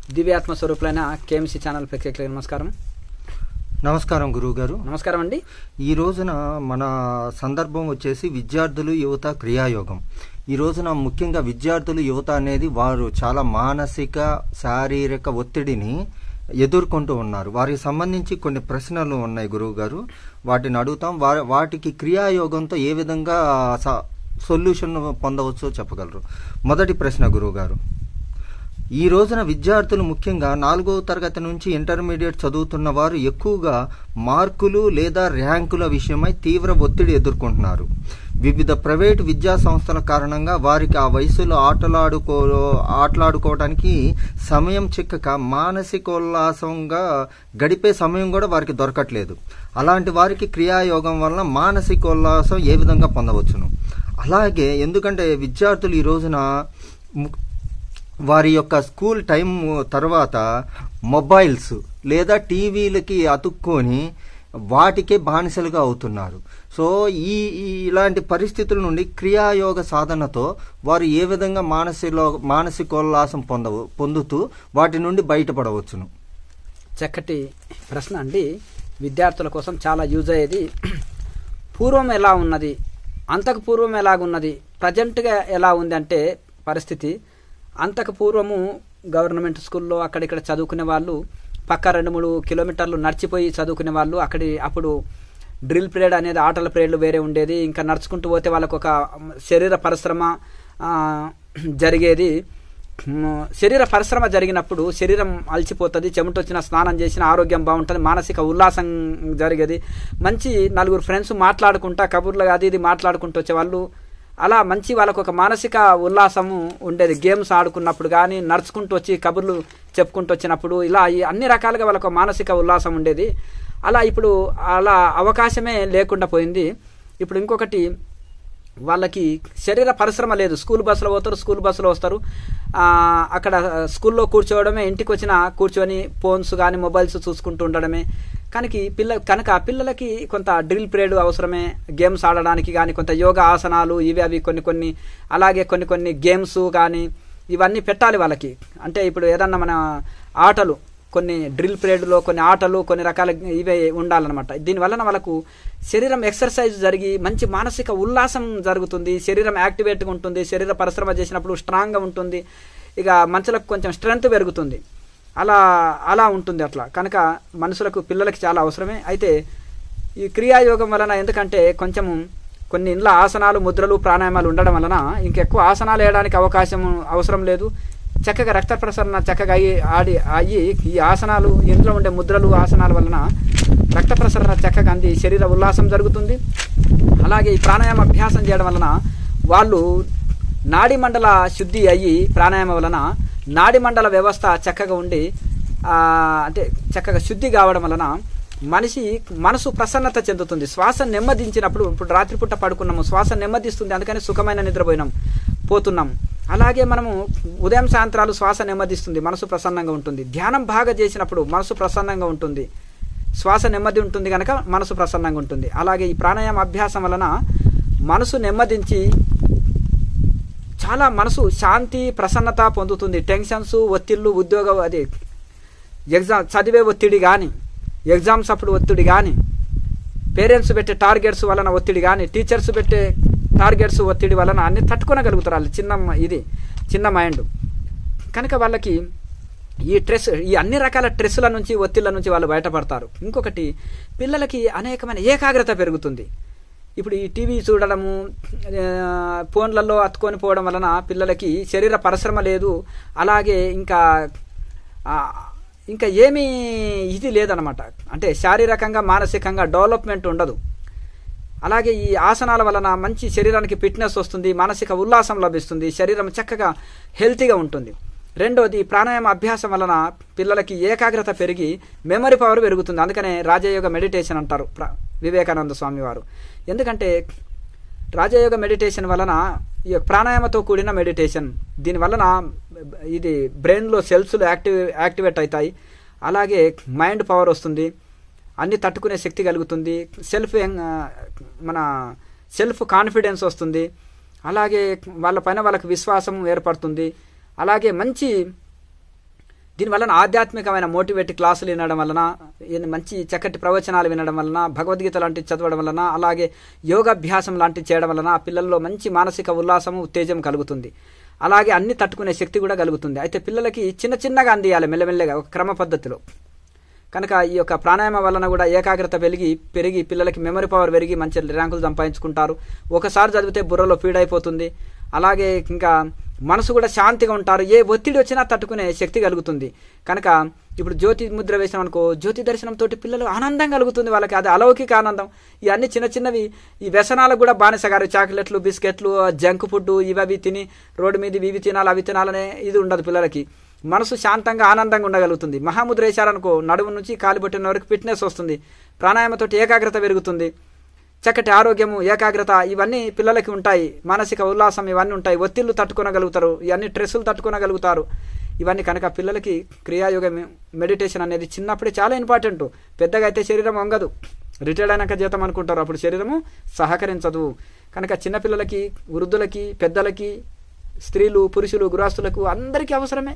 దివ్యాత్మ స్వరూపులైన KMC channel ప్రేక్షకులకు నమస్కారం నమస్కారం గురువు గారు నమస్కారం అండి ఈ రోజున మన సందర్భం వచ్చేసి విద్యార్థులు యువత క్రియాయోగం ఈ రోజున ముఖ్యంగా విద్యార్థులు యువత అనేది వారు చాలా మానసిక శారీరక ఒత్తిడిని ఎదుర్కొంటూ ఉన్నారు వారికి సంబంధించి కొన్ని ప్రశ్నలు ఉన్నాయి గురువు గారు వాటిని అడుగుతాం వా- వాటికి క్రియాయోగంతో ఏ విధంగా స- సొల్యూషన్ పొందవచ్చో చెప్పగలరు మొదటి ప్రశ్న గురువు గారు ఈ రోజున విద్యార్థులు ముఖ్యంగా నాలుగవ తరగతి నుంచి ఇంటర్మీడియట్ చదువుతున్న వారు ఎక్కువగా మార్కులు లేదా ర్యాంకుల విషయమై తీవ్ర ఒత్తిడి ఎదుర్కొంటున్నారు వివిధ ప్రైవేటు విద్యా సంస్థల కారణంగా వారికి ఆ వయసులో ఆటలాడుకో ఆటలాడుకోవడానికి సమయం చిక్కక మానసికోల్లాసంగా గడిపే సమయం కూడా వారికి దొరకట్లేదు అలాంటి వారికి క్రియాయోగం వలన మానసికోల్లాసం ఏ విధంగా పొందవచ్చును అలాగే ఎందుకంటే విద్యార్థులు ఈ రోజున ము- వారి యొక్క స్కూల్ టైం తర్వాత మొబైల్స్ లేదా టీవీలకి అతుక్కొని వాటికే బానిసలుగా అవుతున్నారు సో ఈ ఈ ఇలాంటి పరిస్థితుల నుండి క్రియాయోగ సాధనతో వారు ఏ విధంగా మానసిలో మానసికోల్లాసం పొందవు పొందుతూ వాటి నుండి బయటపడవచ్చును చక్కటి ప్రశ్న అండి విద్యార్థుల కోసం చాలా యూజ్ అయ్యేది పూర్వం ఎలా ఉన్నది అంతకు పూర్వం ఎలాగున్నది ప్రజెంట్గా ఎలా ఉంది అంటే పరిస్థితి అంతకు పూర్వము గవర్నమెంట్ స్కూల్లో అక్కడిక్కడ చదువుకునే వాళ్ళు పక్క రెండు మూడు కిలోమీటర్లు నడిచిపోయి చదువుకునే వాళ్ళు అక్కడి అప్పుడు డ్రిల్ పీరియడ్ అనేది ఆటల పీరియడ్లు వేరే ఉండేది ఇంకా నడుచుకుంటూ పోతే వాళ్ళకు ఒక శరీర పరిశ్రమ ఆ, జరిగేది మ్, శరీర పరిశ్రమ జరిగినప్పుడు శరీరం అలసిపోతుంది చెమట వచ్చిన స్నానం చేసిన ఆరోగ్యం బాగుంటుంది మానసిక ఉల్లాసం జరిగేది మంచి నలుగురు ఫ్రెండ్స్ మాట్లాడుకుంటా కబుర్లు అది ఇది మాట్లాడుకుంటూ వచ్చేవాళ్ళు అలా మంచి వాళ్ళకు ఒక మానసిక ఉల్లాసము ఉండేది గేమ్స్ ఆడుకున్నప్పుడు కానీ నడుచుకుంటూ వచ్చి కబుర్లు చెప్పుకుంటూ వచ్చినప్పుడు ఇలా ఈ అన్ని రకాలుగా వాళ్ళకు ఒక మానసిక ఉల్లాసం ఉండేది అలా ఇప్పుడు అలా అవకాశమే లేకుండా పోయింది ఇప్పుడు ఇంకొకటి వాళ్ళకి శరీర పరిశ్రమ లేదు స్కూల్ బస్సులో పోతారు స్కూల్ బస్సులో వస్తారు ఆ, అక్కడ స్కూల్లో కూర్చోవడమే ఇంటికి వచ్చిన కూర్చొని ఫోన్స్ కానీ మొబైల్స్ చూసుకుంటూ ఉండడమే కనుక పిల్ల కనుక పిల్లలకి కొంత డ్రిల్ పీరియడ్ అవసరమే గేమ్స్ ఆడడానికి కానీ కొంత యోగా ఆసనాలు ఇవి అవి కొన్ని కొన్ని అలాగే కొన్ని కొన్ని గేమ్స్ కానీ ఇవన్నీ పెట్టాలి వాళ్ళకి అంటే ఇప్పుడు ఏదన్నా మన ఆటలు కొన్ని డ్రిల్ పీరియడ్లో కొన్ని ఆటలు కొన్ని రకాల ఇవే ఉండాలన్నమాట దీనివలన వాళ్ళకు శరీరం ఎక్సర్సైజ్ జరిగి మంచి మానసిక ఉల్లాసం జరుగుతుంది శరీరం యాక్టివేట్గా ఉంటుంది శరీర పరిశ్రమ చేసినప్పుడు స్ట్రాంగ్గా ఉంటుంది ఇక మనుషులకు కొంచెం స్ట్రెంగ్త్ పెరుగుతుంది అలా అలా ఉంటుంది అట్లా కనుక మనుషులకు పిల్లలకి చాలా అవసరమే అయితే ఈ క్రియాయోగం వలన ఎందుకంటే కొంచెము కొన్ని ఇండ్ల ఆసనాలు ముద్రలు ప్రాణాయామాలు ఉండడం వలన ఇంకెక్కువ ఆసనాలు వేయడానికి అవకాశం అవసరం లేదు చక్కగా రక్త ప్రసరణ చక్కగా అయ్యి ఆడి అయ్యి ఈ ఆసనాలు ఇంట్లో ఉండే ముద్రలు ఆసనాల వలన రక్త ప్రసరణ చక్కగా అంది శరీర ఉల్లాసం జరుగుతుంది అలాగే ఈ ప్రాణాయామ అభ్యాసం చేయడం వలన వాళ్ళు నాడి మండల శుద్ధి అయ్యి ప్రాణాయామం వలన నాడి మండల వ్యవస్థ చక్కగా ఉండి ఆ, అంటే చక్కగా శుద్ధి కావడం వలన మనిషి మనసు ప్రసన్నత చెందుతుంది శ్వాస నెమ్మదించినప్పుడు ఇప్పుడు రాత్రిపూట పడుకున్నాము శ్వాస నెమ్మదిస్తుంది అందుకని సుఖమైన నిద్రపోయినాం పోతున్నాం అలాగే మనము ఉదయం సాయంత్రాలు శ్వాస నెమ్మదిస్తుంది మనసు ప్రసన్నంగా ఉంటుంది ధ్యానం బాగా చేసినప్పుడు మనసు ప్రసన్నంగా ఉంటుంది శ్వాస నెమ్మది ఉంటుంది కనుక మనసు ప్రసన్నంగా ఉంటుంది అలాగే ఈ ప్రాణాయామ అభ్యాసం వలన మనసు నెమ్మదించి చాలా మనసు శాంతి ప్రసన్నత పొందుతుంది టెన్షన్స్ ఒత్తిళ్ళు ఉద్యోగ అది ఎగ్జామ్ చదివే ఒత్తిడి కానీ ఎగ్జామ్స్ అప్పుడు ఒత్తిడి కానీ పేరెంట్స్ పెట్టే టార్గెట్స్ వలన ఒత్తిడి కానీ టీచర్స్ పెట్టే టార్గెట్స్ ఒత్తిడి వలన అన్ని తట్టుకోనగలుగుతారు వాళ్ళు చిన్న మ- ఇది చిన్న మైండ్ కనుక వాళ్ళకి ఈ స్ట్రెస్ ఈ అన్ని రకాల స్ట్రెస్ల నుంచి ఒత్తిళ్ల నుంచి వాళ్ళు బయటపడతారు ఇంకొకటి పిల్లలకి అనేకమైన ఏకాగ్రత పెరుగుతుంది ఇప్పుడు ఈ టీవీ చూడడము ఆ, ఫోన్లలో అతుకొని పోవడం వలన పిల్లలకి శరీర పరిశ్రమ లేదు అలాగే ఇంకా ఆ, ఇంకా ఏమీ ఇది లేదనమాట అంటే శారీరకంగా మానసికంగా డెవలప్మెంట్ ఉండదు అలాగే ఈ ఆసనాల వలన మంచి శరీరానికి ఫిట్నెస్ వస్తుంది మానసిక ఉల్లాసం లభిస్తుంది శరీరం చక్కగా హెల్తీగా ఉంటుంది రెండోది ప్రాణాయామ అభ్యాసం వలన పిల్లలకి ఏకాగ్రత పెరిగి మెమరీ పవర్ పెరుగుతుంది అందుకనే రాజయోగ మెడిటేషన్ అంటారు ప్ర- వివేకానంద స్వామి వారు ఎందుకంటే రాజయోగ మెడిటేషన్ వలన ఈ ప్రాణాయామతో కూడిన మెడిటేషన్ దీని వలన ఇది బ్రెయిన్లో సెల్స్లు యాక్టివ్ యాక్టివేట్ అవుతాయి అలాగే మైండ్ పవర్ వస్తుంది అన్ని తట్టుకునే శక్తి కలుగుతుంది సెల్ఫ్ ఎం- మన సెల్ఫ్ కాన్ఫిడెన్స్ వస్తుంది అలాగే వాళ్ళ పైన వాళ్ళకి విశ్వాసం ఏర్పడుతుంది అలాగే మంచి దీనివల్ల ఆధ్యాత్మికమైన మోటివేట్ క్లాసులు వినడం వలన ఈయన మంచి చక్కటి ప్రవచనాలు వినడం వలన భగవద్గీత లాంటివి చదవడం వలన అలాగే యోగాభ్యాసం లాంటివి చేయడం వలన ఆ పిల్లల్లో మంచి మానసిక ఉల్లాసము ఉత్తేజం కలుగుతుంది అలాగే అన్ని తట్టుకునే శక్తి కూడా కలుగుతుంది అయితే పిల్లలకి చిన్న చిన్నగా అందియాలి మెల్లమెల్లగా ఒక క్రమ పద్ధతిలో కనుక ఈ యొక్క ప్రాణాయామ వలన కూడా ఏకాగ్రత పెరిగి పెరిగి పిల్లలకి మెమరీ పవర్ పెరిగి మంచి ర్యాంకులు సంపాదించుకుంటారు ఒకసారి చదివితే బుర్రలో ఫీడ్ అయిపోతుంది అలాగే ఇంకా మనసు కూడా శాంతిగా ఉంటారు ఏ ఒత్తిడి వచ్చినా తట్టుకునే శక్తి కలుగుతుంది కనుక ఇప్పుడు జ్యోతి ముద్ర వేసినాం అనుకో జ్యోతి దర్శనంతో పిల్లలు ఆనందం కలుగుతుంది వాళ్ళకి అది అలౌకిక ఆనందం ఇవన్నీ చిన్న చిన్నవి ఈ వ్యసనాలకు కూడా బానిసగారు చాక్లెట్లు బిస్కెట్లు జంక్ ఫుడ్ ఇవి అవి తిని రోడ్డు మీద ఇవి తినాలి అవి తినాలనే ఇది ఉండదు పిల్లలకి మనసు శాంతంగా ఆనందంగా ఉండగలుగుతుంది మహాముద్ర వేశారనుకో నడుము నుంచి కాలిబొట్టిన వరకు ఫిట్నెస్ వస్తుంది ప్రాణాయామతో ఏకాగ్రత పెరుగుతుంది చక్కటి ఆరోగ్యము ఏకాగ్రత ఇవన్నీ పిల్లలకి ఉంటాయి మానసిక ఉల్లాసం ఇవన్నీ ఉంటాయి ఒత్తిళ్లు తట్టుకోనగలుగుతారు ఇవన్నీ స్ట్రెస్సులు తట్టుకోనగలుగుతారు ఇవన్నీ కనుక పిల్లలకి క్రియాయోగ మెడిటేషన్ అనేది చిన్నప్పుడే చాలా ఇంపార్టెంట్ పెద్దగా అయితే శరీరం వంగదు రిటైర్డ్ అయినాక జీతం అనుకుంటారు అప్పుడు శరీరము సహకరించదు కనుక చిన్నపిల్లలకి వృద్ధులకి పెద్దలకి స్త్రీలు పురుషులు గృహస్థులకు అందరికీ అవసరమే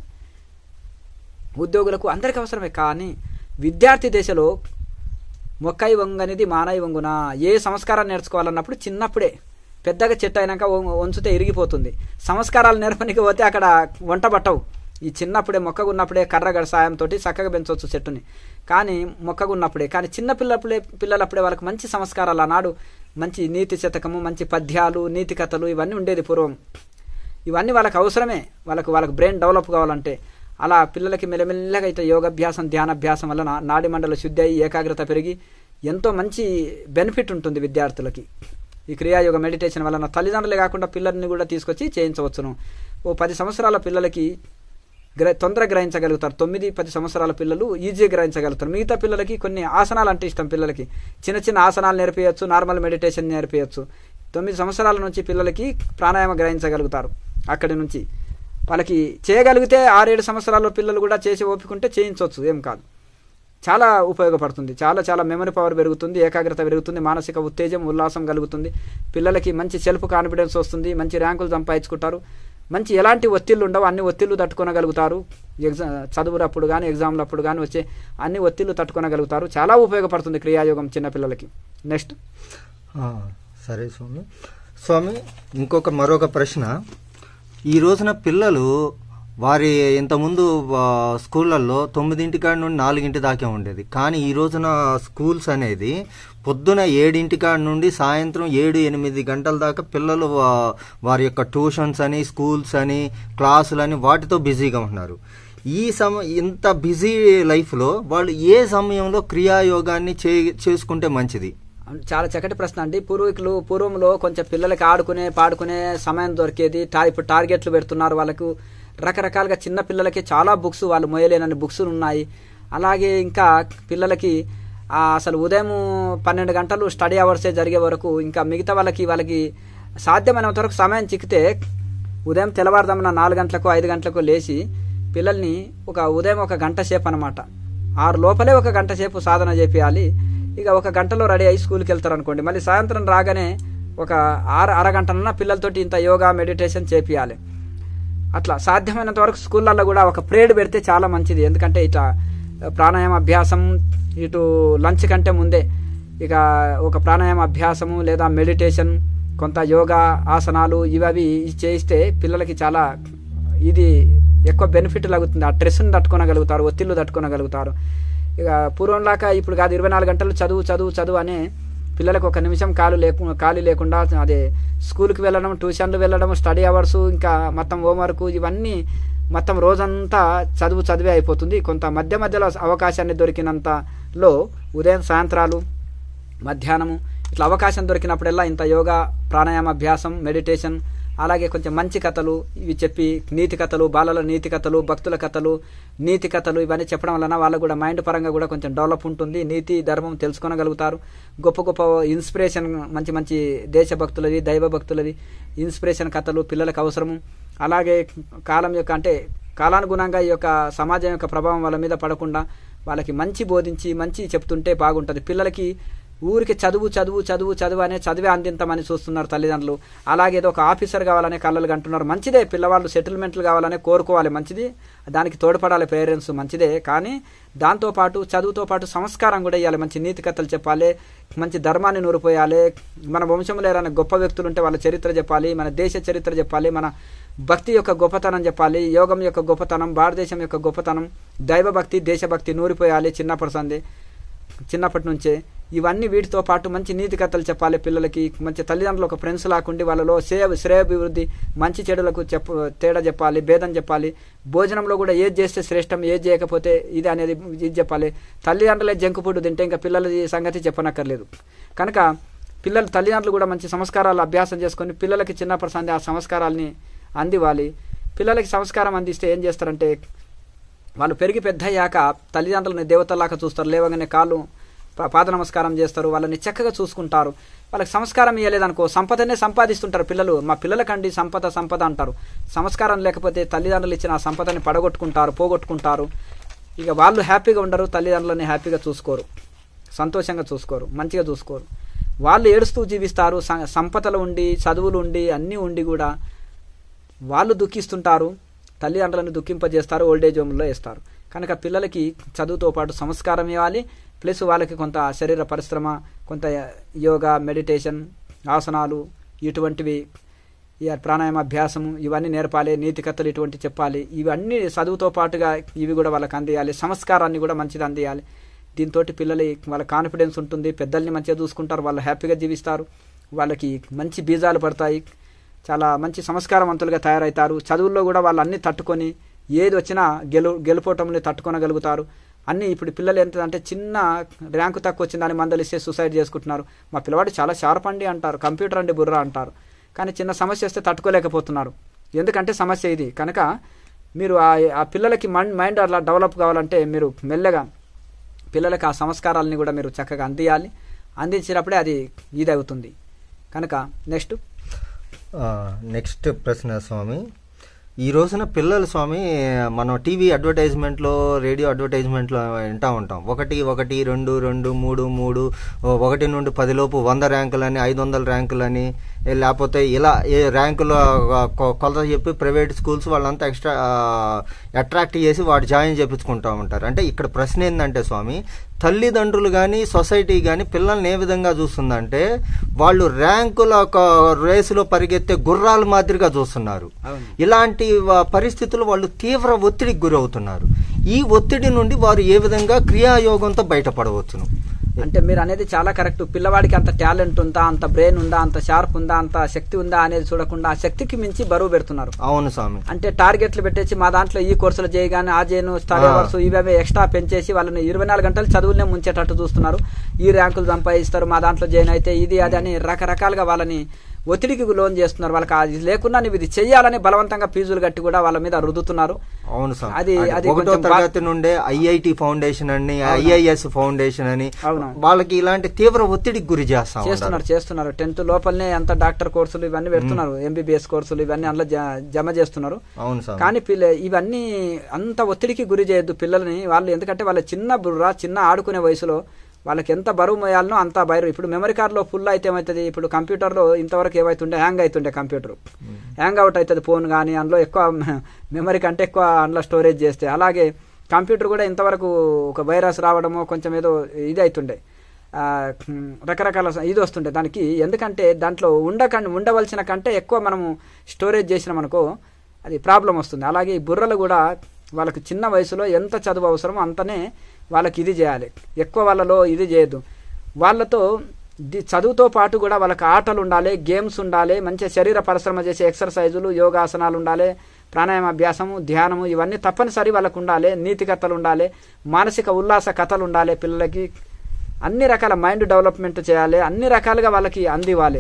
ఉద్యోగులకు అందరికీ అవసరమే కానీ విద్యార్థి దశలో మొక్కై వంగనిది మానై వంగున ఏ సంస్కారాన్ని నేర్చుకోవాలన్నప్పుడు చిన్నప్పుడే పెద్దగా చెట్టు అయినాక వం- వంచితే ఇరిగిపోతుంది సంస్కారాలు నేర్పనికి పోతే అక్కడ వంట పట్టవు ఈ చిన్నప్పుడే మొక్కగున్నప్పుడే కర్ర సాయంతో చక్కగా పెంచవచ్చు చెట్టుని కానీ మొక్కగున్నప్పుడే కానీ చిన్న పిల్లప్పుడే పిల్లలప్పుడే వాళ్ళకి మంచి సంస్కారాలు ఆనాడు మంచి నీతి శతకము మంచి పద్యాలు నీతి కథలు ఇవన్నీ ఉండేది పూర్వం ఇవన్నీ వాళ్ళకి అవసరమే వాళ్ళకు వాళ్ళకి బ్రెయిన్ డెవలప్ కావాలంటే అలా పిల్లలకి మెల్లమెల్లగా అయితే యోగాభ్యాసం ధ్యానాభ్యాసం వలన నాడి మండల శుద్ధి అయి ఏకాగ్రత పెరిగి ఎంతో మంచి బెనిఫిట్ ఉంటుంది విద్యార్థులకి ఈ క్రియాయోగ మెడిటేషన్ వలన తల్లిదండ్రులే కాకుండా పిల్లల్ని కూడా తీసుకొచ్చి చేయించవచ్చును ఓ పది సంవత్సరాల పిల్లలకి గ్ర తొందరగా గ్రహించగలుగుతారు తొమ్మిది పది సంవత్సరాల పిల్లలు ఈజీగా గ్రహించగలుగుతారు మిగతా పిల్లలకి కొన్ని ఆసనాలు అంటే ఇష్టం పిల్లలకి చిన్న చిన్న ఆసనాలు నేర్పించచ్చు నార్మల్ మెడిటేషన్ నేర్పించచ్చు తొమ్మిది సంవత్సరాల నుంచి పిల్లలకి ప్రాణాయామ గ్రహించగలుగుతారు అక్కడి నుంచి వాళ్ళకి చేయగలిగితే ఆరేడు సంవత్సరాల పిల్లలు కూడా చేసి ఓపికంటే చేయించవచ్చు ఏం కాదు చాలా ఉపయోగపడుతుంది చాలా చాలా మెమరీ పవర్ పెరుగుతుంది ఏకాగ్రత పెరుగుతుంది మానసిక ఉత్తేజం ఉల్లాసం కలుగుతుంది పిల్లలకి మంచి సెల్ఫ్ కాన్ఫిడెన్స్ వస్తుంది మంచి ర్యాంకులు సంపాదించుకుంటారు మంచి ఎలాంటి ఒత్తిళ్ళు ఉండవు అన్ని ఒత్తిళ్ళు తట్టుకోనగలుగుతారు ఎగ్జా చదువులప్పుడు కానీ ఎగ్జామ్లప్పుడు కానీ వచ్చే అన్ని ఒత్తిళ్ళు తట్టుకోనగలుగుతారు చాలా ఉపయోగపడుతుంది క్రియాయోగం చిన్నపిల్లలకి నెక్స్ట్ ఆ, సరే స్వామి స్వామి ఇంకొక మరొక ప్రశ్న ఈ రోజున పిల్లలు వారి ఇంతకుముందు ఆ, స్కూళ్ళల్లో తొమ్మిదింటి కాడ నుండి నాలుగింటి దాకా ఉండేది కానీ ఈ రోజున స్కూల్స్ అనేది పొద్దున ఏడింటి కాడ నుండి సాయంత్రం ఏడు ఎనిమిది గంటల దాకా పిల్లలు ఆ, వారి యొక్క ట్యూషన్స్ అని స్కూల్స్ అని క్లాసులని వాటితో బిజీగా ఉంటున్నారు ఈ సమ ఇంత బిజీ లైఫ్లో వాళ్ళు ఏ సమయంలో క్రియాయోగాన్ని చే చేసుకుంటే మంచిది చాలా చక్కటి ప్రశ్న అండి పూర్వీకులు పూర్వంలో కొంచెం పిల్లలకి ఆడుకునే పాడుకునే సమయం దొరికేది టా- ఇప్పుడు టార్గెట్లు పెడుతున్నారు వాళ్ళకు రకరకాలుగా చిన్న పిల్లలకి చాలా బుక్స్ వాళ్ళు మోయలేనన్ని బుక్స్ ఉన్నాయి అలాగే ఇంకా పిల్లలకి ఆ, అసలు ఉదయం పన్నెండు గంటలు స్టడీ అవర్సే జరిగే వరకు ఇంకా మిగతా వాళ్ళకి వాళ్ళకి సాధ్యమైనంత వరకు సమయం చిక్కితే ఉదయం తెల్లవారుదామున నాలుగు గంటలకు ఐదు గంటలకు లేచి పిల్లల్ని ఒక ఉదయం ఒక గంట సేపు అనమాట ఆరు లోపలే ఒక గంట సేపు సాధన చేపియాలి ఇక ఒక గంటలో రెడీ అయ్యి స్కూల్కి వెళ్తారు అనుకోండి మళ్ళీ సాయంత్రం రాగానే ఒక అర అరగంటన పిల్లలతోటి ఇంత యోగా మెడిటేషన్ చేపియాలి అట్లా సాధ్యమైనంత వరకు స్కూళ్ళల్లో కూడా ఒక ప్రేడ్ పెడితే చాలా మంచిది ఎందుకంటే ఇట్లా ప్రాణాయామ అభ్యాసం ఇటు లంచ్ కంటే ముందే ఇక ఒక ప్రాణాయామ అభ్యాసము లేదా మెడిటేషన్ కొంత యోగా ఆసనాలు ఇవి అవి చేయిస్తే పిల్లలకి చాలా ఇది ఎక్కువ బెనిఫిట్ లగుతుంది ఆ స్ట్రెస్ని తట్టుకోనగలుగుతారు ఒత్తిళ్లు తట్టుకోనగలుగుతారు ఇక పూర్వంలాగా ఇప్పుడు కాదు ఇరవై నాలుగు గంటలు చదువు చదువు చదువు అనే పిల్లలకు ఒక నిమిషం కాలు లేకు ఖాళీ లేకుండా అదే స్కూల్కి వెళ్ళడం ట్యూషన్లు వెళ్ళడం స్టడీ అవర్స్ ఇంకా మొత్తం హోంవర్క్ ఇవన్నీ మొత్తం రోజంతా చదువు చదివే అయిపోతుంది కొంత మధ్య మధ్యలో అవకాశాన్ని దొరికినంతలో ఉదయం సాయంత్రాలు మధ్యాహ్నము ఇట్లా అవకాశం దొరికినప్పుడల్లా ఇంత యోగా ప్రాణాయామ అభ్యాసం మెడిటేషన్ అలాగే కొంచెం మంచి కథలు ఇవి చెప్పి నీతి కథలు బాలల నీతి కథలు భక్తుల కథలు నీతి కథలు ఇవన్నీ చెప్పడం వలన వాళ్ళకు కూడా మైండ్ పరంగా కూడా కొంచెం డెవలప్ ఉంటుంది నీతి ధర్మం తెలుసుకోగలుగుతారు గొప్ప గొప్ప ఇన్స్పిరేషన్ మంచి మంచి దేశభక్తులవి దైవ భక్తులవి ఇన్స్పిరేషన్ కథలు పిల్లలకు అవసరము అలాగే కాలం యొక్క అంటే కాలానుగుణంగా ఈ యొక్క సమాజం యొక్క ప్రభావం వాళ్ళ మీద పడకుండా వాళ్ళకి మంచి బోధించి మంచి చెప్తుంటే బాగుంటుంది పిల్లలకి ఊరికి చదువు చదువు చదువు చదువు అనే చదివే అందింతమని చూస్తున్నారు తల్లిదండ్రులు అలాగే ఏదో ఒక ఆఫీసర్ కావాలనే కళ్ళలు కంటున్నారు మంచిదే పిల్లవాళ్ళు సెటిల్మెంట్లు కావాలనే కోరుకోవాలి మంచిది దానికి తోడ్పడాలి పేరెంట్స్ మంచిదే కానీ దాంతోపాటు చదువుతో పాటు సంస్కారం కూడా ఇవ్వాలి మంచి నీతి కథలు చెప్పాలి మంచి ధర్మాన్ని నూరిపోయాలి మన వంశంలో ఏదైనా గొప్ప వ్యక్తులు ఉంటే వాళ్ళ చరిత్ర చెప్పాలి మన దేశ చరిత్ర చెప్పాలి మన భక్తి యొక్క గొప్పతనం చెప్పాలి యోగం యొక్క గొప్పతనం భారతదేశం యొక్క గొప్పతనం దైవభక్తి దేశభక్తి నూరిపోయాలి చిన్నప్పటి సంది చిన్నప్పటి నుంచే ఇవన్నీ వీటితో పాటు మంచి నీతి కథలు చెప్పాలి పిల్లలకి మంచి తల్లిదండ్రులు ఒక ఫ్రెండ్స్ లాకుండి వాళ్ళలో శ్రేయ శ్రేయాభివృద్ధి మంచి చెడులకు చెప్ప తేడా చెప్పాలి భేదం చెప్పాలి భోజనంలో కూడా ఏది చేస్తే శ్రేష్టం ఏది చేయకపోతే ఇది అనేది ఇది చెప్పాలి తల్లిదండ్రులే జంక్ ఫుడ్ తింటే ఇంకా పిల్లల సంగతి చెప్పనక్కర్లేదు కనుక పిల్లలు తల్లిదండ్రులు కూడా మంచి సంస్కారాలు అభ్యాసం చేసుకొని పిల్లలకి చిన్నప్పటి సంది ఆ సంస్కారాలని అందివ్వాలి పిల్లలకి సంస్కారం అందిస్తే ఏం చేస్తారంటే వాళ్ళు పెరిగి పెద్ద అయ్యాక తల్లిదండ్రులని దేవతలాగా చూస్తారు లేవగానే కాళ్ళు పా- పాద నమస్కారం చేస్తారు వాళ్ళని చక్కగా చూసుకుంటారు వాళ్ళకి సంస్కారం ఇవ్వలేదనుకో సంపదనే సంపాదిస్తుంటారు పిల్లలు మా పిల్లలకండి సంపద సంపద అంటారు సంస్కారం లేకపోతే తల్లిదండ్రులు ఇచ్చిన ఆ సంపదని పడగొట్టుకుంటారు పోగొట్టుకుంటారు ఇక వాళ్ళు హ్యాపీగా ఉండరు తల్లిదండ్రులని హ్యాపీగా చూసుకోరు సంతోషంగా చూసుకోరు మంచిగా చూసుకోరు వాళ్ళు ఏడుస్తూ జీవిస్తారు స- సంపదలు ఉండి చదువులు ఉండి అన్నీ ఉండి కూడా వాళ్ళు దుఃఖిస్తుంటారు తల్లిదండ్రులను దుఃఖింపజేస్తారు ఓల్డేజ్ హోమ్లో వేస్తారు కనుక పిల్లలకి చదువుతో పాటు సంస్కారం ఇవ్వాలి ప్లస్ వాళ్ళకి కొంత శరీర పరిశ్రమ కొంత యోగా మెడిటేషన్ ఆసనాలు ఇటువంటివి ఈ ప్రాణాయామ అభ్యాసము ఇవన్నీ నేర్పాలి నీతి కథలు ఇటువంటి చెప్పాలి ఇవన్నీ చదువుతో పాటుగా ఇవి కూడా వాళ్ళకి అందియాలి సంస్కారాన్ని కూడా మంచిది అందియాలి దీంతో పిల్లలు వాళ్ళ కాన్ఫిడెన్స్ ఉంటుంది పెద్దల్ని మంచిగా చూసుకుంటారు వాళ్ళు హ్యాపీగా జీవిస్తారు వాళ్ళకి మంచి బీజాలు పడతాయి చాలా మంచి సంస్కారవంతులుగా తయారవుతారు చదువుల్లో కూడా వాళ్ళు అన్ని తట్టుకొని ఏది వచ్చినా గెలు గెలుపోవటంని తట్టుకొనగలుగుతారు అన్నీ ఇప్పుడు పిల్లలు ఎంత అంటే చిన్న ర్యాంకు తక్కువ వచ్చిందని మందలిస్తే సూసైడ్ చేసుకుంటున్నారు మా పిల్లవాడు చాలా షార్ప్ అండి అంటారు కంప్యూటర్ అండి బుర్ర అంటారు కానీ చిన్న సమస్య వస్తే తట్టుకోలేకపోతున్నారు ఎందుకంటే సమస్య ఇది కనుక మీరు ఆ ఆ పిల్లలకి మైండ్ మైండ్ అలా డెవలప్ కావాలంటే మీరు మెల్లగా పిల్లలకి ఆ సంస్కారాలని కూడా మీరు చక్కగా అందియాలి అందించినప్పుడే అది ఇది అవుతుంది కనుక నెక్స్ట్ ఆ, నెక్స్ట్ ప్రశ్న స్వామి ఈ రోజున పిల్లలు స్వామి మనం టీవీ అడ్వర్టైజ్మెంట్లో రేడియో అడ్వర్టైజ్మెంట్లో వింటా ఉంటాం ఒకటి ఒకటి రెండు రెండు మూడు మూడు ఓ, ఒకటి నుండి పది లోపు వంద ర్యాంకులని ఐదు వందల ర్యాంకులని ఏ, లేకపోతే ఇలా ఏ ర్యాంకులు ఆ, కొ- కొలత చెప్పి ప్రైవేట్ స్కూల్స్ వాళ్ళంతా ఎక్స్ట్రా అట్రాక్ట్ చేసి వాడు జాయిన్ చేపించుకుంటా ఉంటారు అంటే ఇక్కడ ప్రశ్న ఏంటంటే స్వామి తల్లిదండ్రులు కానీ సొసైటీ కానీ పిల్లల్ని ఏ విధంగా చూస్తుందంటే వాళ్ళు ర్యాంకుల ఒక రేసులో పరిగెత్తే గుర్రాల మాదిరిగా చూస్తున్నారు అవును ఇలాంటి వ- పరిస్థితులు వాళ్ళు తీవ్ర ఒత్తిడికి గురవుతున్నారు ఈ ఒత్తిడి నుండి వారు ఏ విధంగా క్రియాయోగంతో బయటపడవచ్చును అంటే మీరు అనేది చాలా కరెక్ట్ పిల్లవాడికి అంత టాలెంట్ ఉందా అంత బ్రెయిన్ ఉందా అంత షార్ప్ ఉందా అంత శక్తి ఉందా అనేది చూడకుండా ఆ శక్తికి మించి బరువు పెడుతున్నారు అవును స్వామి అంటే టార్గెట్లు పెట్టేసి మా దాంట్లో ఈ కోర్సులు చేయగానే ఆ చేయను స్టడీ ఆ. అవర్స్ ఇవే ఎక్స్ట్రా పెంచేసి వాళ్ళని ఇరవై నాలుగు గంటలు చదువులనే ముంచేటట్టు చూస్తున్నారు ఈ ర్యాంకులు సంపాదిస్తారు మా దాంట్లో జాయిన్ అయితే ఇది అది అని రకరకాలుగా వాళ్ళని ఒత్తిడికి లోన్ చేస్తున్నారు వాళ్ళకి అది లేకున్నా నువ్వు ఇది చెయ్యాలని బలవంతంగా ఫీజులు కట్టి కూడా వాళ్ళ మీద రుద్దుతున్నారు అవును స్వామి అది- అంటే అది ఒకటో కొంచెం బా- తరగతి నుండే ఐఐటి ఫౌండేషన్ అని ఐఐఎస్ ఫౌండేషన్ అని అవును. వాళ్ళకి ఇలాంటి తీవ్ర ఒత్తిడికి గురి చేస్తా ఉన్నారు చేస్తున్నారు చేస్తున్నారు టెన్త్ లోపలనే అంత డాక్టర్ కోర్సులు ఇవన్నీ పెడుతున్నారు ఎంబీబీఎస్ కోర్సులు ఇవన్నీ అందులో జ- జమ చేస్తున్నారు అవును స్వామి కానీ పిల్ల ఇవన్నీ అంత ఒత్తిడికి గురి చేయొద్దు పిల్లల్ని వాళ్ళు ఎందుకంటే వాళ్ళ చిన్న బుర్ర చిన్న ఆడుకునే వయసులో వాళ్ళకి ఎంత బరువు మోయాలనో అంత బరువు ఇప్పుడు మెమరీ కార్డులో ఫుల్ అయితే ఏమవుతుంది ఇప్పుడు కంప్యూటర్లో ఇంతవరకు ఏమవుతుండే హ్యాంగ్ అవుతుండే కంప్యూటర్ హ్యాంగ్ అవుట్ అవుతుంది ఫోన్ కానీ అందులో ఎక్కువ మెమరీ కంటే ఎక్కువ అందులో స్టోరేజ్ చేస్తే అలాగే కంప్యూటర్ కూడా ఇంతవరకు ఒక వైరస్ రావడము కొంచెం ఏదో ఇది అవుతుండే ఆ, హ్మ్, రకరకాల స- ఇది వస్తుండే దానికి ఎందుకంటే దాంట్లో ఉండకండి ఉండవలసిన కంటే ఎక్కువ మనము స్టోరేజ్ చేసినాం అనుకో అది ప్రాబ్లం వస్తుంది అలాగే ఈ బుర్రలు కూడా వాళ్ళకి చిన్న వయసులో ఎంత చదువు అవసరమో అంతనే వాళ్ళకి ఇది చేయాలి ఎక్కువ వాళ్ళలో ఇది చేయొద్దు వాళ్ళతో ది- చదువుతో పాటు కూడా వాళ్ళకి ఆటలు ఉండాలి గేమ్స్ ఉండాలి మంచి శరీర పరిశ్రమ చేసే ఎక్సర్సైజులు యోగాసనాలు ఉండాలి ప్రాణాయామ అభ్యాసము ధ్యానము ఇవన్నీ తప్పనిసరి వాళ్ళకు ఉండాలి నీతి కథలు ఉండాలి మానసిక ఉల్లాస కథలు ఉండాలి పిల్లలకి అన్ని రకాల మైండ్ డెవలప్మెంట్ చేయాలి అన్ని రకాలుగా వాళ్ళకి అందివ్వాలి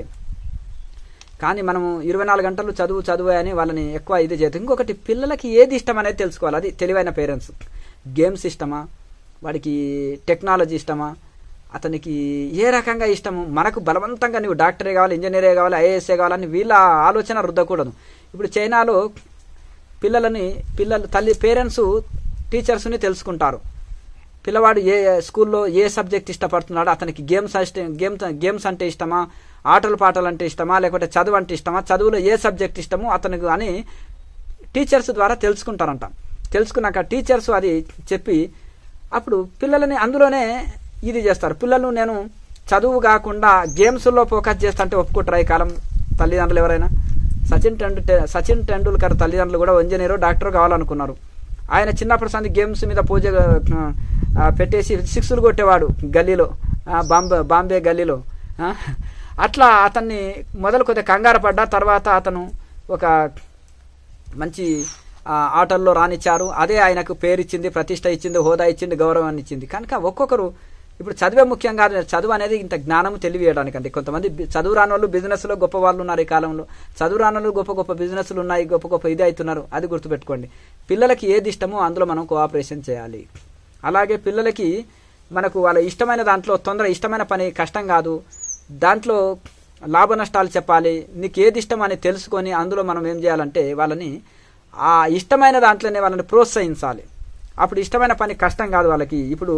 కానీ మనము ఇరవై నాలుగు గంటలు చదువు చదువు అని వాళ్ళని ఎక్కువ ఇది చేయదు ఇంకొకటి పిల్లలకి ఏది ఇష్టం అనేది తెలుసుకోవాలి అది తెలివైన పేరెంట్స్ గేమ్స్ ఇష్టమా వాడికి టెక్నాలజీ ఇష్టమా అతనికి ఏ రకంగా ఇష్టము మనకు బలవంతంగా నువ్వు డాక్టరే కావాలి ఇంజనీరే కావాలి ఐఏఎస్ఏ కావాలని వీళ్ళ ఆలోచన రుద్దకూడదు ఇప్పుడు చైనాలో పిల్లలని పిల్లలు తల్లి పేరెంట్స్ టీచర్స్ని తెలుసుకుంటారు పిల్లవాడు ఏ స్కూల్లో ఏ సబ్జెక్ట్ ఇష్టపడుతున్నాడో అతనికి గేమ్స్ ఇష్ట- గేమ్ గేమ్స్ అంటే ఇష్టమా ఆటలు పాటలు అంటే ఇష్టమా లేకపోతే చదువు అంటే ఇష్టమా చదువులో ఏ సబ్జెక్ట్ ఇష్టమో అతనికి అని టీచర్స్ ద్వారా తెలుసుకుంటారంట తెలుసుకున్నాక టీచర్స్ అది చెప్పి అప్పుడు పిల్లలని అందులోనే ఇది చేస్తారు పిల్లలు నేను చదువు కాకుండా గేమ్స్లో ఫోకస్ చేస్తుంటే ఒప్పుకుంటారా ఈ కాలం తల్లిదండ్రులు ఎవరైనా సచిన్ టెండు సచిన్ టెండూల్కర్ తల్లిదండ్రులు కూడా ఇంజనీరు డాక్టర్ కావాలనుకున్నారు ఆయన చిన్నప్పటి సంది గేమ్స్ మీద పూజ ఆ, పెట్టేసి సిక్స్లు కొట్టేవాడు గల్లీలో ఆ, బాంబే బాంబే గల్లీలో ఆ, అట్లా అతన్ని మొదలు కొద్దిగా కంగారు పడ్డా తర్వాత అతను ఒక మంచి ఆ, ఆటల్లో రానిచ్చారు అదే ఆయనకు పేరు ఇచ్చింది ప్రతిష్ట ఇచ్చింది హోదా ఇచ్చింది గౌరవాన్ని ఇచ్చింది కనుక ఒక్కొక్కరు ఇప్పుడు చదివే ముఖ్యం కాదు చదువు అనేది ఇంత జ్ఞానం తెలియడానికి అండి కొంతమంది బి- చదువు రాని వాళ్ళు బిజినెస్లో గొప్ప వాళ్ళు ఉన్నారు ఈ కాలంలో చదువు రాని వాళ్ళు గొప్ప గొప్ప బిజినెస్లు ఉన్నాయి గొప్ప గొప్ప ఇది అవుతున్నారు అది గుర్తుపెట్టుకోండి పిల్లలకి ఏది ఇష్టమో అందులో మనం కోఆపరేషన్ చేయాలి అలాగే పిల్లలకి మనకు వాళ్ళ ఇష్టమైన దాంట్లో తొందర ఇష్టమైన పని కష్టం కాదు దాంట్లో లాభ నష్టాలు చెప్పాలి నీకు ఏది ఇష్టం అని తెలుసుకొని అందులో మనం ఏం చేయాలంటే వాళ్ళని ఆ ఇష్టమైన దాంట్లోనే వాళ్ళని ప్రోత్సహించాలి అప్పుడు ఇష్టమైన పని కష్టం కాదు వాళ్ళకి ఇప్పుడు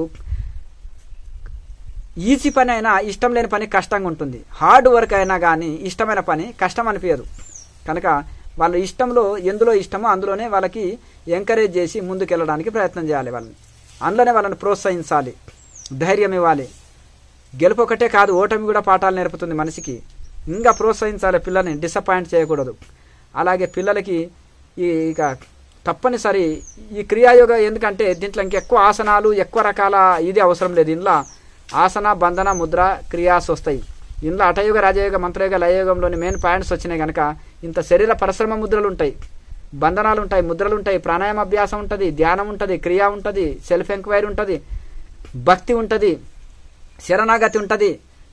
ఈజీ పని అయినా ఇష్టం లేని పని కష్టంగా ఉంటుంది హార్డ్ వర్క్ అయినా కానీ ఇష్టమైన pని కష్టం అనిపించదు కనుక వాళ్ళ ఇష్టంలో ఎందులో ఇష్టమో అందులోనే వాళ్ళకి ఎంకరేజ్ చేసి ముందుకెళ్ళడానికి ప్రయత్నం చేయాలి వాళ్ళని అందులోనే వాళ్ళని ప్రోత్సహించాలి ధైర్యం ఇవ్వాలి గెలుపు ఒకటే కాదు ఓటమి కూడా పాఠాలు నేర్పుతుంది మనిషికి ఇంకా ప్రోత్సహించాలి పిల్లల్ని డిసప్పాయింట్ చేయకూడదు అలాగే పిల్లలకి ఈ ఇక తప్పనిసరి ఈ క్రియాయోగ ఎందుకంటే దీంట్లో ఇంకెక్కువ ఆసనాలు ఎక్కువ రకాల ఇది అవసరం లేదు ఇందులో ఆసన బంధన ముద్ర క్రియాస్ వస్తాయి ఇందులో అటయోగ రాజయోగ మంత్రయోగ లయయోగంలోని మెయిన్ పాయింట్స్ వచ్చినాయి కనుక ఇంత శరీర పరిశ్రమ ముద్రలు ఉంటాయి బంధనాలు ఉంటాయి ముద్రలు ఉంటాయి ప్రాణాయామ అభ్యాసం ఉంటుంది ధ్యానం ఉంటుంది క్రియ ఉంటుంది సెల్ఫ్ ఎంక్వైరీ ఉంటుంది భక్తి ఉంటుంది శరణాగతి ఉంటుంది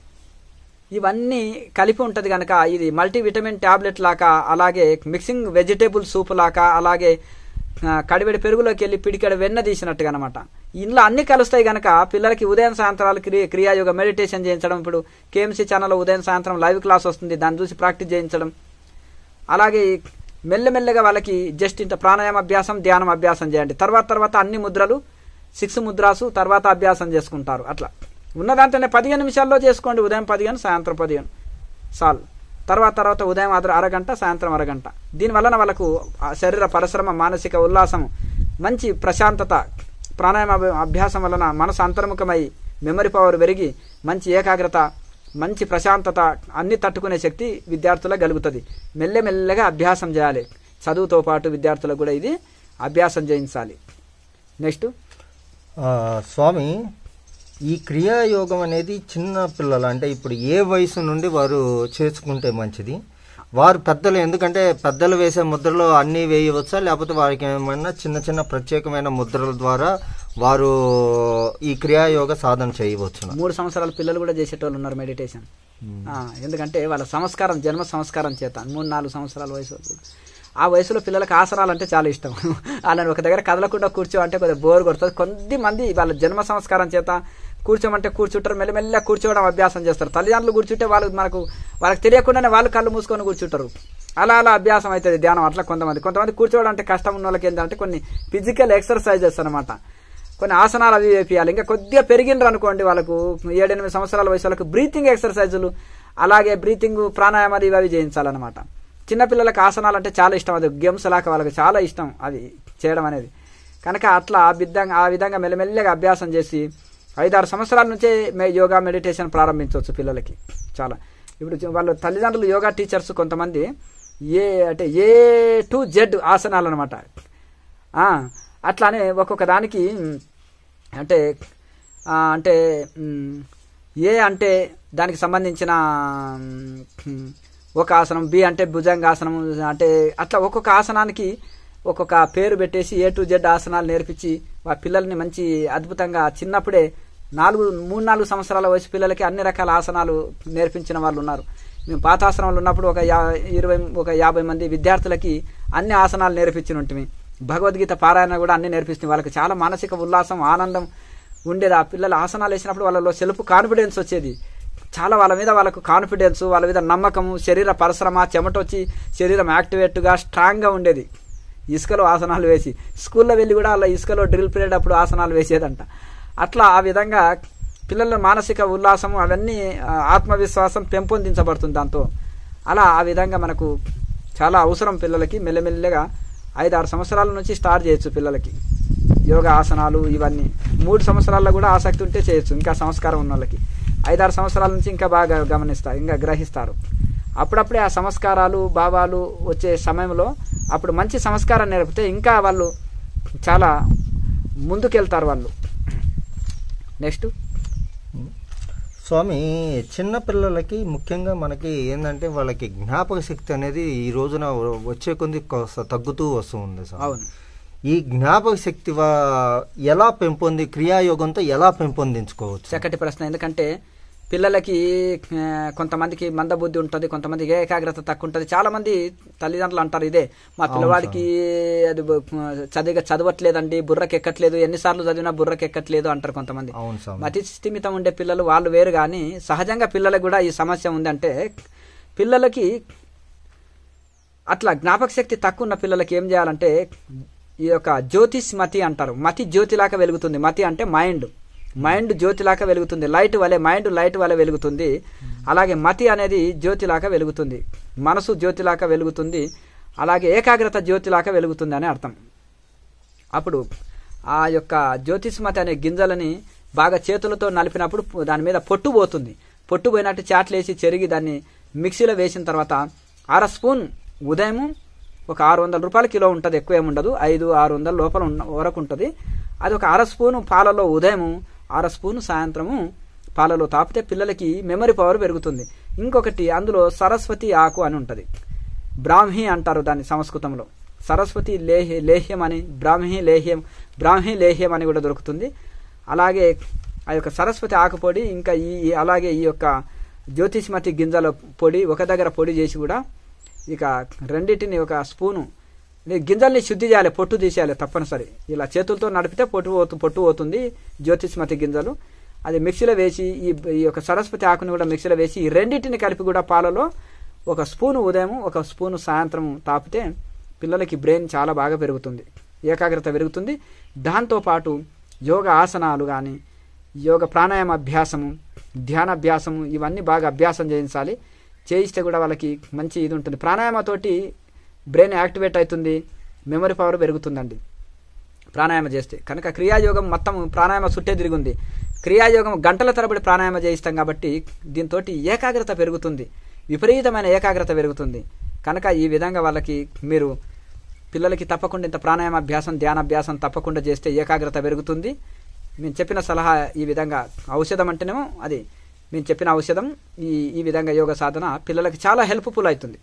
ఇవన్నీ కలిపి ఉంటుంది కనుక ఇది మల్టీవిటమిన్ ట్యాబ్లెట్ లాగా అలాగే మిక్సింగ్ వెజిటేబుల్ సూప్ లాగా అలాగే ఆ, కడివెడి పెరుగులోకి వెళ్ళి పిడికెడ వెన్న తీసినట్టుగా అనమాట ఇందులో అన్ని కలుస్తాయి కనుక పిల్లలకి ఉదయం సాయంత్రాలు క్రియ క్రియాయోగ మెడిటేషన్ చేయించడం ఇప్పుడు కేఎంసీ ఛానల్లో ఉదయం సాయంత్రం లైవ్ క్లాస్ వస్తుంది దాన్ని చూసి ప్రాక్టీస్ చేయించడం అలాగే మెల్లమెల్లగా వాళ్ళకి జస్ట్ ఇంత ప్రాణాయామ అభ్యాసం ధ్యానం అభ్యాసం చేయండి తర్వాత తర్వాత అన్ని ముద్రలు సిక్స్ ముద్రాసు తర్వాత అభ్యాసం చేసుకుంటారు అట్లా ఉన్న దాంట్లోనే పదిహేను నిమిషాల్లో చేసుకోండి ఉదయం పదిహేను సాయంత్రం పదిహేను సాల్ తర్వాత తర్వాత ఉదయం అర అరగంట సాయంత్రం అరగంట దీనివలన వాళ్ళకు ఆ శరీర పరిశ్రమ మానసిక ఉల్లాసం మంచి ప్రశాంతత ప్రాణాయామ అభ- అభ్యాసం వలన మనసు అంతర్ముఖమై మెమరీ పవర్ పెరిగి మంచి ఏకాగ్రత మంచి ప్రశాంతత అన్ని తట్టుకునే శక్తి విద్యార్థులకు కలుగుతుంది మెల్లమెల్లగా అభ్యాసం చేయాలి చదువుతో పాటు విద్యార్థులకు కూడా ఇది అభ్యాసం చేయించాలి నెక్స్ట్ ఆ, స్వామి ఈ క్రియాయోగం అనేది చిన్న పిల్లలు అంటే ఇప్పుడు ఏ వయసు నుండి వారు చేసుకుంటే మంచిది వారు పెద్దలు ఎందుకంటే పెద్దలు వేసే ముద్రలో అన్నీ వేయవచ్చా లేకపోతే వారికి ఏమైనా చిన్న చిన్న ప్రత్యేకమైన ముద్రల ద్వారా వారు ఈ క్రియాయోగ సాధన చేయవచ్చును మూడు సంవత్సరాల పిల్లలు కూడా చేసేటోళ్ళు ఉన్నారు మెడిటేషన్ ఆ, ఎందుకంటే వాళ్ళ సంస్కారం జన్మ సంస్కారం చేత మూడు నాలుగు సంవత్సరాల వయసు వరకు. ఆ వయసులో పిల్లలకు ఆసనాలు అంటే చాలా ఇష్టం వాళ్ళని ఒక దగ్గర కదలకుండా కూర్చో అంటే కొద్దిగా బోర్ కొడుతుంది కొద్ది మంది వాళ్ళ జన్మ సంస్కారం చేత కూర్చోమంటే కూర్చుంటారు మెల్లమెల్ల కూర్చోవడం అభ్యాసం చేస్తారు తల్లిదండ్రులు కూర్చుంటే వాళ్ళు మనకు వాళ్ళకి తెలియకుండానే వాళ్ళు కళ్ళు మూసుకొని కూర్చుంటారు అలా అలా అభ్యాసం అవుతుంది ధ్యానం అట్లా కొంతమంది కొంతమంది కూర్చోవడం అంటే కష్టం ఉన్న వాళ్ళకి ఏంటంటే కొన్ని ఫిజికల్ ఎక్సర్సైజెస్ అనమాట కొన్ని ఆసనాలు అవి వేపియాలి ఇంకా కొద్దిగా పెరిగినరు అనుకోండి వాళ్ళకు ఏడెనిమిది సంవత్సరాల వయసు వాళ్ళకు బ్రీతింగ్ ఎక్సర్సైజులు అలాగే బ్రీతింగ్ ప్రాణాయామాలు ఇవి అవి చేయించాలన్నమాట చిన్నపిల్లలకు ఆసనాలు అంటే చాలా ఇష్టం అది గేమ్స్ లాగా వాళ్ళకి చాలా ఇష్టం అది చేయడం అనేది కనుక అట్లా ఆ విధంగా ఆ విధంగా మెల్లమెల్లగా అభ్యాసం చేసి ఐదారు సంవత్సరాల నుంచే మే యోగా మెడిటేషన్ ప్రారంభించవచ్చు పిల్లలకి చాలా ఇప్పుడు చూ- వాళ్ళు తల్లిదండ్రులు యోగా టీచర్స్ కొంతమంది ఏ అంటే ఏ టు జెడ్ ఆసనాలు అనమాట అట్లానే ఒక్కొక్క దానికి మ్, అంటే ఆ, అంటే మ్, ఏ అంటే దానికి సంబంధించిన మ్, ఒక ఆసనం బి అంటే భుజంగాసనం అంటే అట్లా ఒక్కొక్క ఆసనానికి ఒక్కొక్క పేరు పెట్టేసి ఏ టు జెడ్ ఆసనాలు నేర్పించి ఆ పిల్లల్ని మంచి అద్భుతంగా చిన్నప్పుడే నాలుగు మూడు నాలుగు సంవత్సరాల వయసు పిల్లలకి అన్ని రకాల ఆసనాలు నేర్పించిన వాళ్ళు ఉన్నారు మేము పాతాసనంలో ఉన్నప్పుడు ఒక యా ఇరవై ఒక యాభై మంది విద్యార్థులకి అన్ని ఆసనాలు నేర్పించిన ఉంటుంది భగవద్గీత పారాయణ కూడా అన్ని నేర్పిస్తుంది వాళ్ళకి చాలా మానసిక ఉల్లాసం ఆనందం ఉండేది ఆ పిల్లలు ఆసనాలు వేసినప్పుడు వాళ్ళలో సెల్ఫ్ కాన్ఫిడెన్స్ వచ్చేది చాలా వాళ్ళ మీద వాళ్ళకు కాన్ఫిడెన్స్ వాళ్ళ మీద నమ్మకము శరీర పరిశ్రమ చెమట వచ్చి శరీరం యాక్టివేట్గా స్ట్రాంగ్గా ఉండేది ఇసుకలో ఆసనాలు వేసి స్కూల్లో వెళ్ళి కూడా అలా ఇసుకలో డ్రిల్ పీరియడ్ అప్పుడు ఆసనాలు వేసేదంట అట్లా ఆ విధంగా పిల్లల మానసిక ఉల్లాసం అవన్నీ ఆ, ఆత్మవిశ్వాసం పెంపొందించబడుతుంది దాంతో అలా ఆ విధంగా మనకు చాలా అవసరం పిల్లలకి మెల్లమెల్లగా ఐదు ఆరు సంవత్సరాల నుంచి స్టార్ట్ చేయొచ్చు పిల్లలకి యోగా ఆసనాలు ఇవన్నీ మూడు సంవత్సరాల్లో కూడా ఆసక్తి ఉంటే చేయొచ్చు ఇంకా సంస్కారం ఉన్న వాళ్ళకి ఐదారు సంవత్సరాల నుంచి ఇంకా బాగా గమనిస్తారు ఇంకా గ్రహిస్తారు అప్పుడప్పుడే ఆ సంస్కారాలు భావాలు వచ్చే సమయంలో అప్పుడు మంచి సంస్కారం నేర్పితే ఇంకా వాళ్ళు చాలా ముందుకెళ్తారు వాళ్ళు నెక్స్ట్ స్వామి చిన్న పిల్లలకి ముఖ్యంగా మనకి ఏంటంటే వాళ్ళకి జ్ఞాపక శక్తి అనేది ఈ రోజున వచ్చే కొద్ది కాస్త తగ్గుతూ వస్తూ ఉంది సార్ అవును ఈ జ్ఞాపక శక్తి వా- ఎలా పెంపొంది క్రియాయోగంతో ఎలా పెంపొందించుకోవచ్చు చక్కటి ప్రశ్న ఎందుకంటే పిల్లలకి ఆ, కొంతమందికి మందబుద్ధి ఉంటుంది కొంతమందికి ఏకాగ్రత తక్కువ ఉంటుంది చాలా మంది తల్లిదండ్రులు అంటారు ఇదే మా పిల్లవాడికి అది బ- చదివిగా చదవట్లేదండి బుర్రకి ఎక్కట్లేదు ఎన్నిసార్లు చదివినా బుర్రకి ఎక్కట్లేదు అంటారు కొంతమంది అవును స్వామి మతి స్థిమితం ఉండే పిల్లలు వాళ్ళు వేరు కానీ సహజంగా పిల్లలకు కూడా ఈ సమస్య ఉందంటే పిల్లలకి అట్లా జ్ఞాపక శక్తి తక్కువ ఉన్న పిల్లలకి ఏం చేయాలంటే ఈ యొక్క జ్యోతిష్ మతి అంటారు మతి జ్యోతిలాగా వెలుగుతుంది మతి అంటే మైండ్ మైండ్ జ్యోతిలాగా వెలుగుతుంది లైట్ వలె మైండ్ లైట్ వలె వెలుగుతుంది అలాగే మతి అనేది జ్యోతిలాగా వెలుగుతుంది మనసు జ్యోతిలాగా వెలుగుతుంది అలాగే ఏకాగ్రత జ్యోతిలాగా వెలుగుతుంది అని అర్థం అప్పుడు ఆ యొక్క జ్యోతిష్మతి అనే గింజలని బాగా చేతులతో నలిపినప్పుడు పు- దాని మీద పొట్టు పోతుంది పొట్టు పోయినట్టు చాట్లేసి చెరిగి దాన్ని మిక్సీలో వేసిన తర్వాత అర స్పూన్ ఉదయం ఒక ఆరు వందల రూపాయల కిలో ఉంటుంది ఎక్కువ ఏమి ఉండదు ఐదు ఆరు వందల లోపల ఉన్న వరకు ఉంటుంది అది ఒక అర స్పూను పాలలో ఉదయం అర స్పూను సాయంత్రము పాలలో తాపితే పిల్లలకి మెమరీ పవర్ పెరుగుతుంది ఇంకొకటి అందులో సరస్వతి ఆకు అని ఉంటుంది బ్రాహ్మి అంటారు దాన్ని సంస్కృతంలో సరస్వతి లేహ్య లేహ్యం అని బ్రాహ్మి లేహ్యం బ్రాహ్మి లేహ్యం అని కూడా దొరుకుతుంది అలాగే ఆ యొక్క సరస్వతి ఆకు పొడి ఇంకా ఈ ఈ- అలాగే ఈ యొక్క జ్యోతిష్మతి గింజల పొడి ఒక దగ్గర పొడి చేసి కూడా ఇక రెండింటిని ఒక స్పూను ఈ గింజల్ని శుద్ధి చేయాలి పొట్టు తీసేయాలి తప్పనిసరి ఇలా చేతులతో నడిపితే పొట్టు పోతు పొట్టు పోతుంది జ్యోతిష్మతి గింజలు అది మిక్సీలో వేసి ఈ ఈ యొక్క సరస్వతి ఆకుని కూడా మిక్సీలో వేసి ఈ రెండింటిని కలిపి కూడా పాలలో ఒక స్పూను ఉదయం ఒక స్పూను సాయంత్రం తాపితే పిల్లలకి బ్రెయిన్ చాలా బాగా పెరుగుతుంది ఏకాగ్రత పెరుగుతుంది దాంతోపాటు యోగ ఆసనాలు కానీ యోగ ప్రాణాయామ అభ్యాసము ధ్యానాభ్యాసము ఇవన్నీ బాగా అభ్యాసం చేయించాలి చేయిస్తే కూడా వాళ్ళకి మంచి ఇది ఉంటుంది ప్రాణాయామతోటి బ్రెయిన్ యాక్టివేట్ అవుతుంది మెమరీ పవర్ పెరుగుతుందండి ప్రాణాయామ చేస్తే కనుక క్రియాయోగం మొత్తం ప్రాణాయామ చుట్టే తిరిగింది క్రియాయోగం గంటల తరబడి ప్రాణాయామ చేయిస్తాం కాబట్టి దీంతో ఏకాగ్రత పెరుగుతుంది విపరీతమైన ఏకాగ్రత పెరుగుతుంది కనుక ఈ విధంగా వాళ్ళకి మీరు పిల్లలకి తప్పకుండా ఇంత ప్రాణాయామ అభ్యాసం ధ్యానాభ్యాసం తప్పకుండా చేస్తే ఏకాగ్రత పెరుగుతుంది మేము చెప్పిన సలహా ఈ విధంగా ఔషధం అంటేనేమో అది మేము చెప్పిన ఔషధం ఈ ఈ విధంగా యోగ సాధన పిల్లలకి చాలా హెల్ప్ఫుల్ అవుతుంది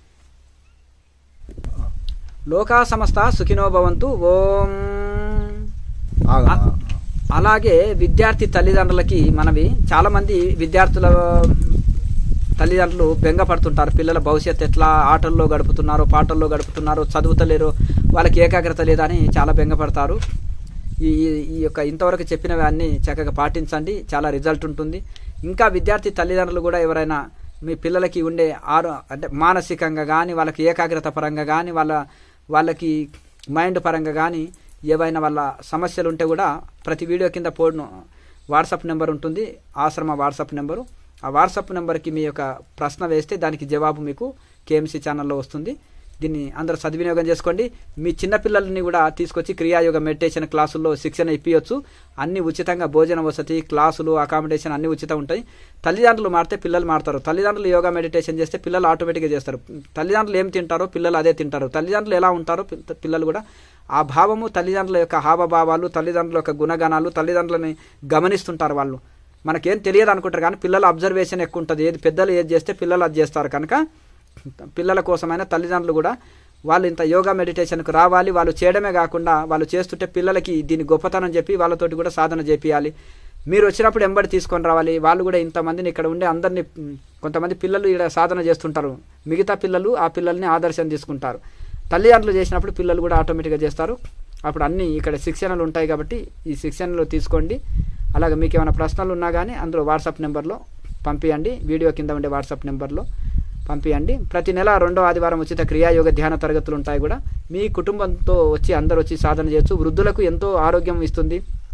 లోకా సమస్త సుఖినో భవంతు ఓం ఆగా. ఆ- అలాగే విద్యార్థి తల్లిదండ్రులకి మనవి చాలా మంది విద్యార్థుల తల్లిదండ్రులు బెంగపడుతుంటారు పిల్లల భవిష్యత్తు ఎట్లా ఆటల్లో గడుపుతున్నారు పాటల్లో గడుపుతున్నారు చదువుతలేరు వాళ్ళకి ఏకాగ్రత లేదా అని చాలా బెంగపడతారు ఈ ఈ- ఈ యొక్క ఇంతవరకు చెప్పినవి అన్ని చక్కగా పాటించండి చాలా రిజల్ట్ ఉంటుంది ఇంకా విద్యార్థి తల్లిదండ్రులు కూడా ఎవరైనా మీ పిల్లలకి ఉండే ఆరో అంటే మానసికంగా కానీ వాళ్ళకి ఏకాగ్రత పరంగా కానీ వాళ్ళ వాళ్ళకి మైండ్ పరంగా కానీ ఏవైనా వాళ్ళ సమస్యలు ఉంటే కూడా ప్రతి వీడియో కింద పోడ్ను వాట్సాప్ నెంబర్ ఉంటుంది ఆశ్రమ వాట్సాప్ నెంబరు ఆ వాట్సాప్ నెంబర్కి మీ యొక్క ప్రశ్న వేస్తే దానికి జవాబు మీకు కేఎంసీ ఛానల్లో వస్తుంది దీన్ని అందరూ సద్వినియోగం చేసుకోండి మీ చిన్నపిల్లల్ని కూడా తీసుకొచ్చి క్రియాయోగ మెడిటేషన్ క్లాసుల్లో శిక్షణ ఇప్పించవచ్చు అన్ని ఉచితంగా భోజన వసతి క్లాసులు అకామిడేషన్ అన్ని ఉచితం ఉంటాయి తల్లిదండ్రులు మారితే పిల్లలు మారుతారు తల్లిదండ్రులు యోగా మెడిటేషన్ చేస్తే పిల్లలు ఆటోమేటిక్గా చేస్తారు తల్లిదండ్రులు ఏం తింటారో పిల్లలు అదే తింటారు తల్లిదండ్రులు ఎలా ఉంటారో పి- పిల్లలు కూడా ఆ భావము తల్లిదండ్రుల యొక్క హావభావాలు తల్లిదండ్రుల యొక్క గుణగణాలు తల్లిదండ్రులని గమనిస్తుంటారు వాళ్ళు మనకేం తెలియదు అనుకుంటారు కానీ పిల్లల అబ్జర్వేషన్ ఎక్కువ ఉంటుంది ఏది పెద్దలు ఏది చేస్తే పిల్లలు అది చేస్తారు కనుక పిల్లల కోసమైనా తల్లిదండ్రులు కూడా వాళ్ళు ఇంత యోగా మెడిటేషన్కు రావాలి వాళ్ళు చేయడమే కాకుండా వాళ్ళు చేస్తుంటే పిల్లలకి దీని గొప్పతనం చెప్పి వాళ్ళతోటి కూడా సాధన చేపియాలి మీరు వచ్చినప్పుడు ఎంబడి తీసుకొని రావాలి వాళ్ళు కూడా ఇంతమందిని ఇక్కడ ఉండే అందరినీ మ్, కొంతమంది పిల్లలు ఇక్కడ సాధన చేస్తుంటారు మిగతా పిల్లలు ఆ పిల్లల్ని ఆదర్శం తీసుకుంటారు తల్లిదండ్రులు చేసినప్పుడు పిల్లలు కూడా ఆటోమేటిక్గా చేస్తారు అప్పుడు అన్నీ ఇక్కడ శిక్షణలు ఉంటాయి కాబట్టి ఈ శిక్షణలు తీసుకోండి అలాగే మీకు ఏమైనా ప్రశ్నలు ఉన్నా కానీ అందులో వాట్సాప్ నెంబర్లో పంపించండి వీడియో కింద ఉండే వాట్సాప్ నెంబర్లో పంపించండి ప్రతి నెల రెండో ఆదివారం ఉచిత క్రియాయోగ ధ్యాన తరగతులు ఉంటాయి కూడా మీ కుటుంబంతో వచ్చి అందరూ వచ్చి సాధన చేయొచ్చు వృద్ధులకు ఎంతో ఆరోగ్యం ఇస్తుంది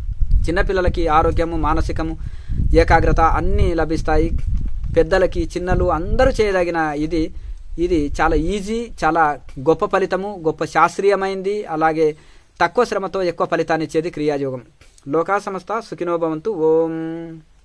చిన్నపిల్లలకి ఆరోగ్యము మానసికము ఏకాగ్రత అన్నీ లభిస్తాయి పెద్దలకి చిన్నలు అందరూ చేయదగిన ఇది ఇది చాలా ఈజీ చాలా గొప్ప ఫలితము గొప్ప శాస్త్రీయమైంది అలాగే తక్కువ శ్రమతో ఎక్కువ ఫలితాన్ని ఇచ్చేది క్రియాయోగం లోకా సంస్థ సుఖినోభవంతు ఓం